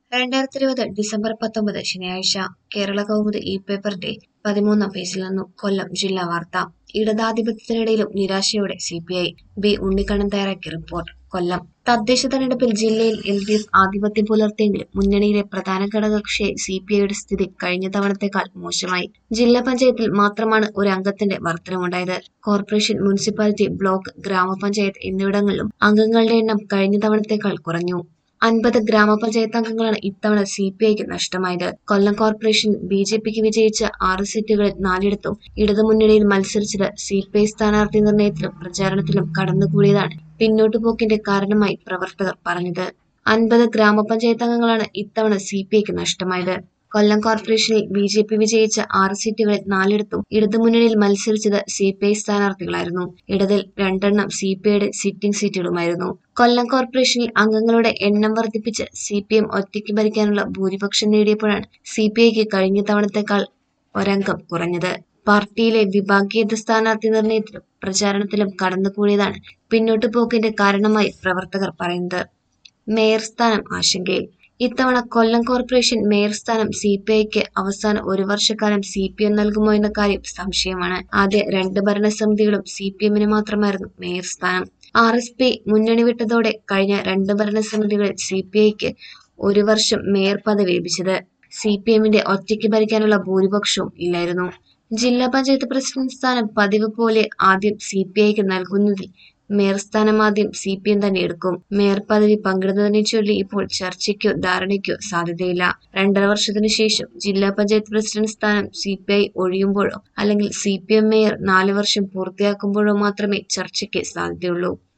രണ്ടായിരത്തി ഇരുപത് ഡിസംബർ പത്തൊമ്പത് ശനിയാഴ്ച കേരള കൗമുദി ഇ പേപ്പറിന്റെ പതിമൂന്നാം പേജിൽ നിന്നും കൊല്ലം ജില്ലാ വാർത്ത ഇടതാധിപത്യത്തിനിടയിലും നിരാശയോടെ C P I B Unnikannan തയ്യാറാക്കിയ റിപ്പോർട്ട് കൊല്ലം തദ്ദേശ തെരഞ്ഞെടുപ്പിൽ ജില്ലയിൽ എൽ ഡി എഫ് ആധിപത്യം പുലർത്തിയെങ്കിലും മുന്നണിയിലെ പ്രധാന ഘടകകക്ഷിയായി സി പി ഐയുടെ സ്ഥിതി കഴിഞ്ഞ തവണത്തേക്കാൾ മോശമായി ജില്ലാ പഞ്ചായത്തിൽ മാത്രമാണ് ഒരു അംഗത്തിന്റെ വർധനമുണ്ടായത് കോർപ്പറേഷൻ മുനിസിപ്പാലിറ്റി ബ്ലോക്ക് ഗ്രാമപഞ്ചായത്ത് എന്നിവിടങ്ങളിലും അംഗങ്ങളുടെ എണ്ണം കഴിഞ്ഞ തവണത്തേക്കാൾ കുറഞ്ഞു അൻപത് ഗ്രാമപഞ്ചായത്ത് അംഗങ്ങളാണ് ഇത്തവണ സി പി ഐക്ക് നഷ്ടമായത് കൊല്ലം കോർപ്പറേഷൻ ബി ജെ പിക്ക് വിജയിച്ച ആറ് സീറ്റുകളിൽ നാലിടത്തും ഇടതുമുന്നണിയിൽ മത്സരിച്ചത് സി പി ഐ സ്ഥാനാർത്ഥി നിർണയത്തിലും പ്രചാരണത്തിലും കടന്നുകൂടിയതാണ് പിന്നോട്ടുപോക്കിന്റെ കാരണമായി പ്രവർത്തകർ പറഞ്ഞത് അൻപത് ഗ്രാമപഞ്ചായത്ത് അംഗങ്ങളാണ് ഇത്തവണ സി പി ഐക്ക് നഷ്ടമായത് കൊല്ലം കോർപ്പറേഷനിൽ ബി ജെ പി വിജയിച്ച ആറ് സീറ്റുകളിൽ നാലിടത്തും ഇടതുമുന്നണിയിൽ മത്സരിച്ചത് സി പി ഐ സ്ഥാനാർത്ഥികളായിരുന്നു ഇടതിൽ രണ്ടെണ്ണം സി പി ഐയുടെ സിറ്റിംഗ് സീറ്റുകളുമായിരുന്നു കൊല്ലം കോർപ്പറേഷനിൽ അംഗങ്ങളുടെ എണ്ണം വർദ്ധിപ്പിച്ച് സി പി എം ഒറ്റയ്ക്ക് ഭരിക്കാനുള്ള ഭൂരിപക്ഷം നേടിയപ്പോഴാണ് സി പി ഐക്ക് കഴിഞ്ഞ തവണത്തേക്കാൾ ഒരംഗം കുറഞ്ഞത് പാർട്ടിയിലെ വിഭാഗീയത സ്ഥാനാർത്ഥി നിർണയത്തിലും പ്രചാരണത്തിലും കടന്നുകൂടിയതാണ് പിന്നോട്ടു പോക്കിന്റെ കാരണമായി പ്രവർത്തകർ പറയുന്നത് മേയർ സ്ഥാനം ആശങ്കയിൽ ഇത്തവണ കൊല്ലം കോർപ്പറേഷൻ മേയർ സ്ഥാനം സി പി ഐക്ക് അവസാന ഒരു വർഷക്കാലം സി പി എം നൽകുമോ എന്ന കാര്യം സംശയമാണ് ആദ്യ രണ്ട് ഭരണസമിതികളും സി പി എമ്മിന് മാത്രമായിരുന്നു മേയർ സ്ഥാനം ആർ എസ് പി മുന്നണി വിട്ടതോടെ കഴിഞ്ഞ രണ്ട് ഭരണസമിതികളിൽ സി പി ഐക്ക് ഒരു വർഷം മേയർ പദവി ലഭിച്ചത് സി പി എമ്മിന്റെ ഒറ്റയ്ക്ക് ഭരിക്കാനുള്ള ഭൂരിപക്ഷവും ഇല്ലായിരുന്നു ജില്ലാ പഞ്ചായത്ത് പ്രസിഡന്റ് സ്ഥാനം പതിവ് പോലെ ആദ്യം സി പി ഐക്ക് നൽകുന്നതിൽ മേയർ സ്ഥാനം ആദ്യം സി പി എം തന്നെ എടുക്കും മേയർ പദവി പങ്കിടുന്നതിനെ ചൊല്ലി ഇപ്പോൾ ചർച്ചയ്ക്കോ ധാരണയ്ക്കോ സാധ്യതയില്ല രണ്ടര വർഷത്തിനു ശേഷം ജില്ലാ പഞ്ചായത്ത് പ്രസിഡന്റ് സ്ഥാനം സി പി ഐ ഒഴിയുമ്പോഴോ അല്ലെങ്കിൽ സി പി എം മേയർ നാല് വർഷം പൂർത്തിയാക്കുമ്പോഴോ മാത്രമേ ചർച്ചയ്ക്ക് സാധ്യതയുള്ളൂ